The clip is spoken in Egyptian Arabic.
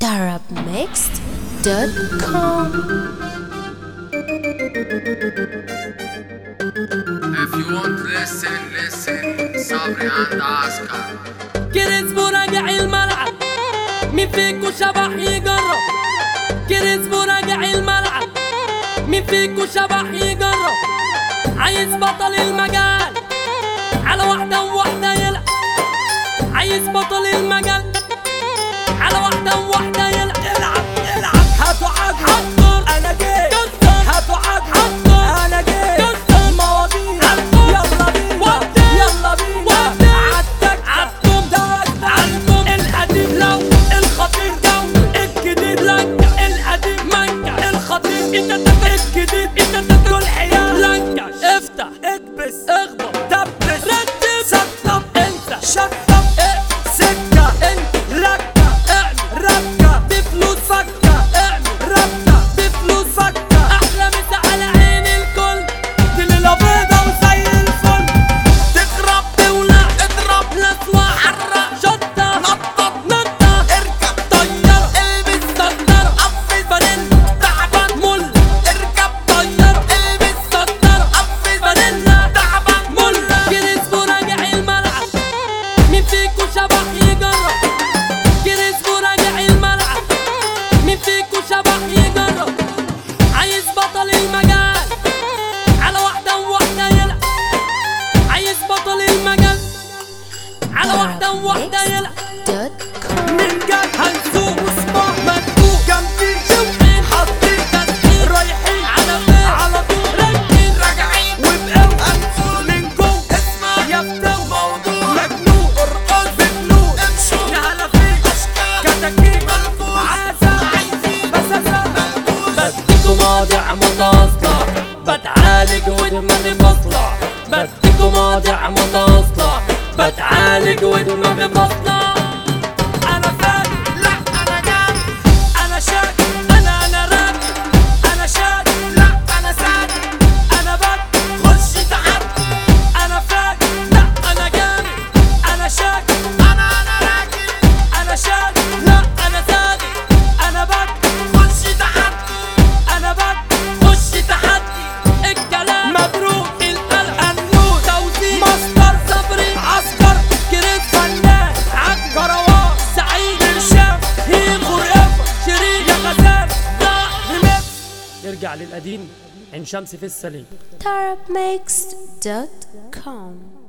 arabmixed.com If you want listen, listen صبري عند عسكر كريسبو راجع الملعب مين فيكو شبح يجرب كريسبو راجع الملعب مين فيكو شبح يجرب عايز بطل المجال على واحدة وواحدة يلعب عايز بطل المجال على واحدة وواحدة يلعب يلعب يلعب هاتوا عقل حضر انا جيت كسر هاتوا عقل حضر انا جيت كسر مواضيع حضر يلا بينا ودي يلا بينا ودي عدك عدكم دعك عدكم القديم لو الخطير جو الجديد لنكة القديم منكة الخطير انت تفك الجديد انت تفك الحياة لنكة افتح اكبس اخبط دبس رتب سطب انت شطب اه سكة انت لكة اعمل ركة بفلوس فكة اعمل ركة بفلوس فكة احلى مسا على عين الكل دي ليلة بيضة وزي الفل تخرب تولع اضرب لسوع حرق شطة نطط نطة اركب طيارة البس طيارة قفز فانيلا تعبان مل اركب طيارة البس طيارة قفز فانيلا تعبان مل كريسبو راجع الملعب مين فيكو شبح يجرب كريسبو راجع الملعب مين فيكو شبح يجرب عايز بطل المجال على واحدة وواحدة يلعب عايز بطل المجال على واحدة وواحدة يلعب arabmixed.com من جد هنسوق واسمع مدفوق جنبي شوقين حاطين تسخين رايحين على فين على طول راكبين راجعين وبقوا هنقول من جوه اسمع يا فتو موضوع مجنون ارقص بفلوس امشوا يا هلا فيك اشكال كتاكيت ملبوس عازة عايزين بساسة ملبوس بديكوا مواضيع متواصلة بتعالج ودماغي فاصلة بديكوا مواضيع متواصلة بتعالج ودماغي فاصلة انا فاهم لا انا جامد انا شاكر أنا أنا راكب انا شاكر لا انا ساكت انا بد خش تعدي انا فاكر لا أنا جامد انا شاكر انا انا راكب انا شاكر لا انا ساكت انا بد خش تعدي انا بد خش تحدي الكلام مبروك القلم النور توزيع مصدر صبري عسكر كريت فنان عبد كروان سعيد برشام هيم غريب شريك يا غزال ضاع ريميكس نرجع للقديم عين شمس في السليم arabmixed.com